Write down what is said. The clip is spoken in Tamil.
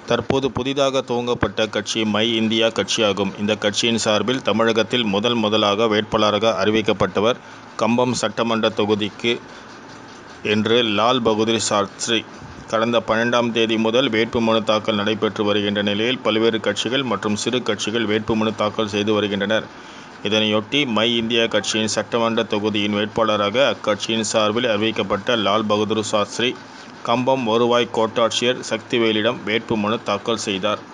தற்போது புதிதாக துவங்கப்பட்ட கட்சி மை இந்தியா கட்சியாகும். இந்த கட்சியின் சார்பில் தமிழகத்தில் முதல் முதலாக வேட்பாளராக அறிவிக்கப்பட்டவர் கம்பம் சட்டமன்ற தொகுதிக்கு என்று லால் பகதூர் சாஸ்திரி. கடந்த பன்னிரண்டாம் தேதி முதல் வேட்புமனு தாக்கல் நடைபெற்று வருகின்ற நிலையில் பல்வேறு கட்சிகள் மற்றும் சிறு கட்சிகள் வேட்புமனு தாக்கல் செய்து வருகின்றனர். இதனையொட்டி மை இந்தியா கட்சியின் சட்டமன்ற தொகுதியின் வேட்பாளராக அக்கட்சியின் சார்பில் அறிவிக்கப்பட்ட லால் பகதூர் சாஸ்திரி கம்பம் வருவாய் கோட்டாட்சியர் சக்திவேலிடம் வேட்புமனு தாக்கல் செய்தார்.